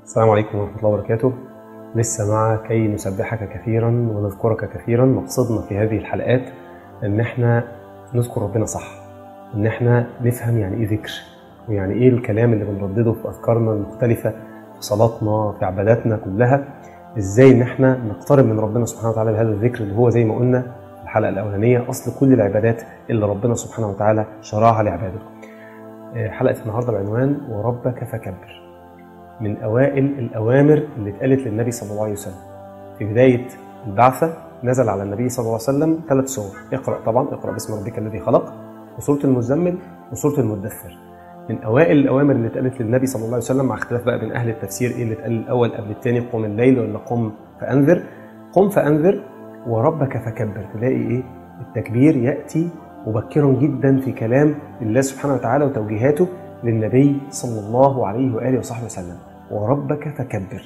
السلام عليكم ورحمة الله وبركاته لسه مع كي نسبحك كثيرا ونذكرك كثيرا مقصدنا في هذه الحلقات ان احنا نذكر ربنا صح ان احنا نفهم يعني ايه ذكر ويعني ايه الكلام اللي بنردده في اذكارنا المختلفة في صلاتنا في عباداتنا كلها ازاي ان احنا نقترب من ربنا سبحانه وتعالى بهذا الذكر اللي هو زي ما قلنا في الحلقة الأولانية أصل كل العبادات اللي ربنا سبحانه وتعالى شرعها لعباده حلقة النهاردة بعنوان وربك فكبر من أوائل الأوامر اللي اتقالت للنبي صلى الله عليه وسلم في بداية البعثة نزل على النبي صلى الله عليه وسلم ثلاث سور اقرأ طبعا اقرأ باسم ربك الذي خلق وسورة المزمل وسورة المدثر من أوائل الأوامر اللي اتقالت للنبي صلى الله عليه وسلم مع اختلاف بقى بين أهل التفسير إيه اللي اتقال الأول قبل الثاني قم الليل ولا قم فأنذر قم فأنذر وربك فكبر تلاقي إيه التكبير يأتي مبكرا جدا في كلام الله سبحانه وتعالى وتوجيهاته للنبي صلى الله عليه واله وصحبه وسلم وربك فكبر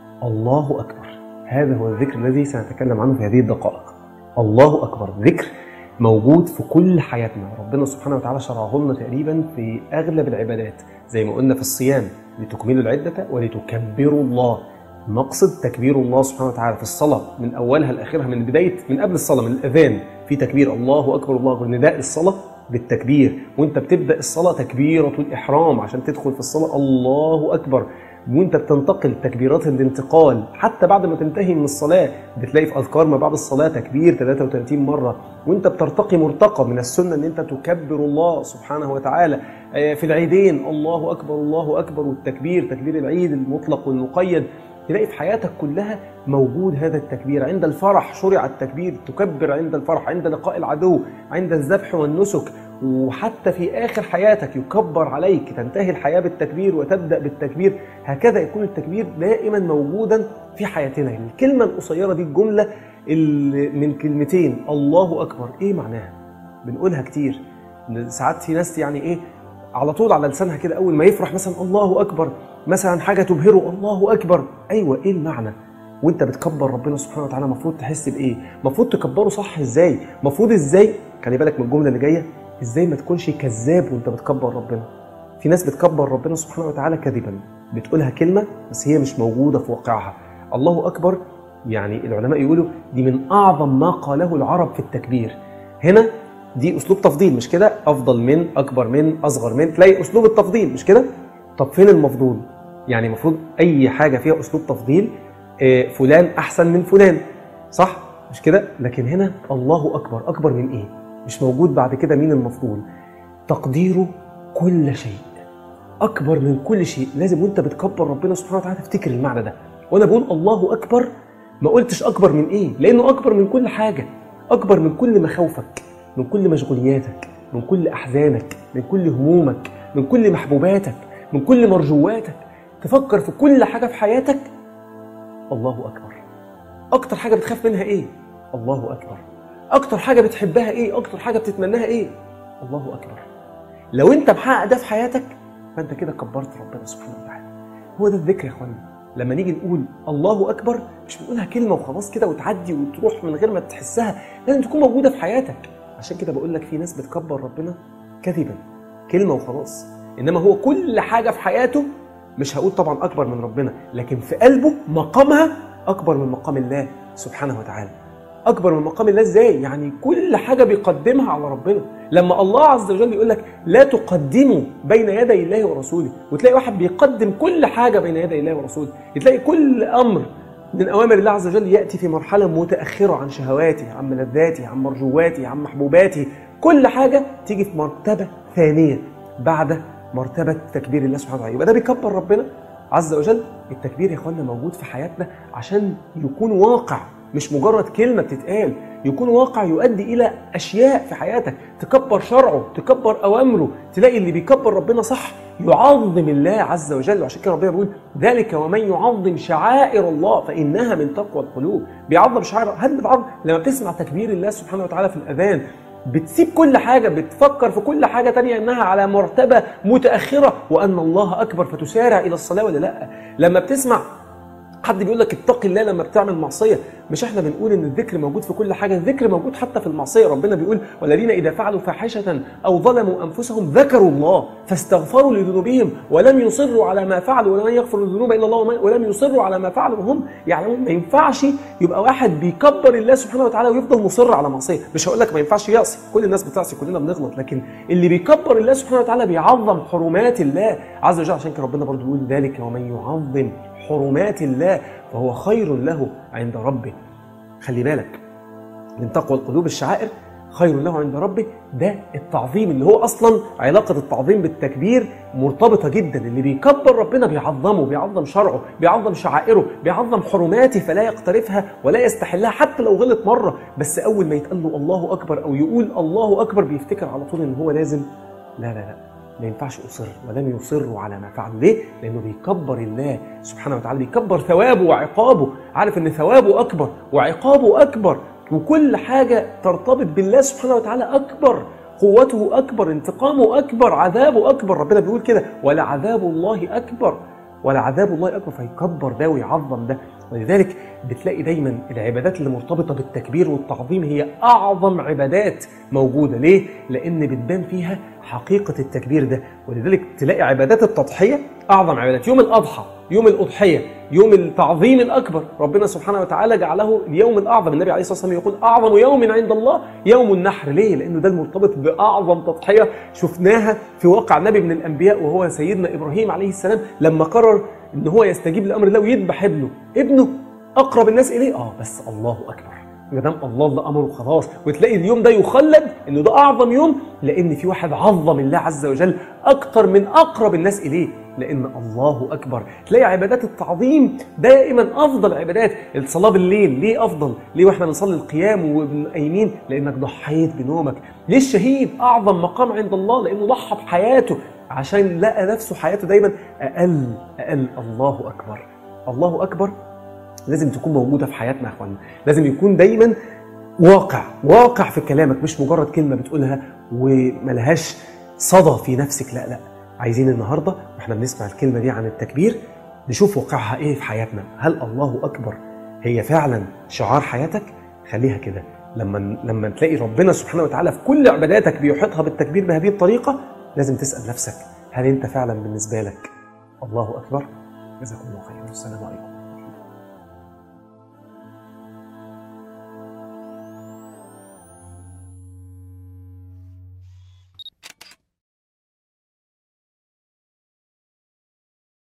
الله اكبر هذا هو الذكر الذي سنتكلم عنه في هذه الدقائق الله اكبر ذكر موجود في كل حياتنا ربنا سبحانه وتعالى شرعه لنا تقريبا في اغلب العبادات زي ما قلنا في الصيام لتكملوا العده ولتكبروا الله مقصد تكبير الله سبحانه وتعالى في الصلاه من اولها لاخرها من بدايه من قبل الصلاه من الاذان في تكبير الله اكبر الله اكبر نداء الصلاه بالتكبير وانت بتبدا الصلاه تكبيره الاحرام عشان تدخل في الصلاه الله اكبر وانت بتنتقل تكبيرات الانتقال حتى بعد ما تنتهي من الصلاه بتلاقي في اذكار ما بعد الصلاه تكبير 33 مره وانت بترتقي مرتقى من السنه ان انت تكبر الله سبحانه وتعالى في العيدين الله اكبر الله اكبر والتكبير تكبير العيد المطلق والمقيد تلاقي في حياتك كلها موجود هذا التكبير عند الفرح شرع التكبير تكبر عند الفرح عند لقاء العدو عند الذبح والنسك وحتى في آخر حياتك يكبر عليك تنتهي الحياة بالتكبير وتبدأ بالتكبير هكذا يكون التكبير دائما موجودا في حياتنا الكلمة القصيرة دي الجملة من كلمتين الله أكبر إيه معناها بنقولها كتير ساعات في ناس يعني إيه على طول على لسانها كده أول ما يفرح مثلا الله أكبر مثلا حاجة تبهره الله أكبر أيوة إيه المعنى وانت بتكبر ربنا سبحانه وتعالى المفروض تحس بايه المفروض تكبره صح ازاي المفروض ازاي خلي بالك من الجمله اللي جايه ازاي ما تكونش كذاب وانت بتكبر ربنا في ناس بتكبر ربنا سبحانه وتعالى كذبا بتقولها كلمه بس هي مش موجوده في واقعها الله اكبر يعني العلماء يقولوا دي من اعظم ما قاله العرب في التكبير هنا دي اسلوب تفضيل مش كده افضل من اكبر من اصغر من تلاقي اسلوب التفضيل مش كده طب فين المفضول يعني المفروض اي حاجه فيها اسلوب تفضيل فلان احسن من فلان صح مش كده لكن هنا الله اكبر اكبر من ايه مش موجود بعد كده مين المفضول تقديره كل شيء اكبر من كل شيء لازم وانت بتكبر ربنا سبحانه وتعالى تفتكر المعنى ده وانا بقول الله اكبر ما قلتش اكبر من ايه لانه اكبر من كل حاجه اكبر من كل مخاوفك من كل مشغولياتك من كل احزانك من كل همومك من كل محبوباتك من كل مرجواتك تفكر في كل حاجه في حياتك الله اكبر اكتر حاجه بتخاف منها ايه الله اكبر اكتر حاجه بتحبها ايه اكتر حاجه بتتمناها ايه الله اكبر لو انت محقق ده في حياتك فانت كده كبرت ربنا سبحانه وتعالى هو ده الذكر يا اخوانا لما نيجي نقول الله اكبر مش بنقولها كلمه وخلاص كده وتعدي وتروح من غير ما تحسها لازم تكون موجوده في حياتك عشان كده بقول لك في ناس بتكبر ربنا كذبا كلمه وخلاص انما هو كل حاجه في حياته مش هقول طبعا اكبر من ربنا لكن في قلبه مقامها اكبر من مقام الله سبحانه وتعالى اكبر من مقام الله ازاي يعني كل حاجه بيقدمها على ربنا لما الله عز وجل يقول لك لا تقدموا بين يدي الله ورسوله وتلاقي واحد بيقدم كل حاجه بين يدي الله ورسوله تلاقي كل امر من اوامر الله عز وجل ياتي في مرحله متاخره عن شهواته عن ملذاته عن مرجواته عن محبوباته كل حاجه تيجي في مرتبه ثانيه بعد مرتبه تكبير الله سبحانه وتعالى يبقى ده بيكبر ربنا عز وجل التكبير يا اخوانا موجود في حياتنا عشان يكون واقع مش مجرد كلمة بتتقال يكون واقع يؤدي إلى أشياء في حياتك تكبر شرعه تكبر أوامره تلاقي اللي بيكبر ربنا صح يعظم الله عز وجل وعشان كده ربنا بيقول ذلك ومن يعظم شعائر الله فإنها من تقوى القلوب بيعظم شعائر هل بتعظم لما بتسمع تكبير الله سبحانه وتعالى في الأذان بتسيب كل حاجة بتفكر في كل حاجة تانية إنها على مرتبة متأخرة وأن الله أكبر فتسارع إلى الصلاة ولا لأ لما بتسمع حد بيقول لك اتقي الله لما بتعمل معصيه مش احنا بنقول ان الذكر موجود في كل حاجه الذكر موجود حتى في المعصيه ربنا بيقول والذين اذا فعلوا فاحشه او ظلموا انفسهم ذكروا الله فاستغفروا لذنوبهم ولم يصروا على ما فعلوا ولم يغفر الذنوب الا الله ولم يصروا على ما فعلوا وهم يعلمون ما ينفعش يبقى واحد بيكبر الله سبحانه وتعالى ويفضل مصر على معصيه مش هقول لك ما ينفعش يعصي كل الناس بتعصي كلنا بنغلط لكن اللي بيكبر الله سبحانه وتعالى بيعظم حرمات الله عز وجل عشان كده ربنا برضه بيقول ذلك ومن يعظم حرمات الله فهو خير له عند ربه خلي بالك من تقوى القلوب الشعائر خير له عند ربه ده التعظيم اللي هو اصلا علاقه التعظيم بالتكبير مرتبطه جدا اللي بيكبر ربنا بيعظمه بيعظم شرعه بيعظم شعائره بيعظم حرماته فلا يقترفها ولا يستحلها حتى لو غلط مره بس اول ما يتقال له الله اكبر او يقول الله اكبر بيفتكر على طول ان هو لازم لا لا لا ما ينفعش اصر ولم يصروا على ما فعلوا ليه؟ لانه بيكبر الله سبحانه وتعالى بيكبر ثوابه وعقابه عارف ان ثوابه اكبر وعقابه اكبر وكل حاجه ترتبط بالله سبحانه وتعالى اكبر قوته اكبر انتقامه اكبر عذابه اكبر ربنا بيقول كده ولعذاب الله اكبر ولعذاب الله اكبر فيكبر ده ويعظم ده ولذلك بتلاقي دايما العبادات اللي مرتبطه بالتكبير والتعظيم هي اعظم عبادات موجوده ليه لان بتبان فيها حقيقه التكبير ده ولذلك تلاقي عبادات التضحيه اعظم عبادات يوم الاضحى يوم الاضحيه يوم التعظيم الاكبر ربنا سبحانه وتعالى جعله اليوم الاعظم النبي عليه الصلاه والسلام يقول اعظم يوم عند الله يوم النحر ليه لانه ده المرتبط باعظم تضحيه شفناها في واقع نبي من الانبياء وهو سيدنا ابراهيم عليه السلام لما قرر ان هو يستجيب لامر الله ويذبح ابنه ابنه اقرب الناس اليه اه بس الله اكبر ما دام الله اللي امره خلاص وتلاقي اليوم ده يخلد انه ده اعظم يوم لان في واحد عظم الله عز وجل اكتر من اقرب الناس اليه لان الله اكبر تلاقي عبادات التعظيم دائما افضل عبادات الصلاه بالليل ليه افضل ليه واحنا بنصلي القيام وقايمين لانك ضحيت بنومك ليه الشهيد اعظم مقام عند الله لانه ضحى بحياته عشان لقى نفسه حياته دايما اقل اقل الله اكبر الله اكبر لازم تكون موجوده في حياتنا يا اخوانا لازم يكون دايما واقع واقع في كلامك مش مجرد كلمه بتقولها وملهاش صدى في نفسك لا لا عايزين النهارده واحنا بنسمع الكلمه دي عن التكبير نشوف واقعها ايه في حياتنا هل الله اكبر هي فعلا شعار حياتك خليها كده لما لما تلاقي ربنا سبحانه وتعالى في كل عباداتك بيحيطها بالتكبير بهذه الطريقه لازم تسال نفسك هل انت فعلا بالنسبه لك الله اكبر جزاكم الله خيرا والسلام عليكم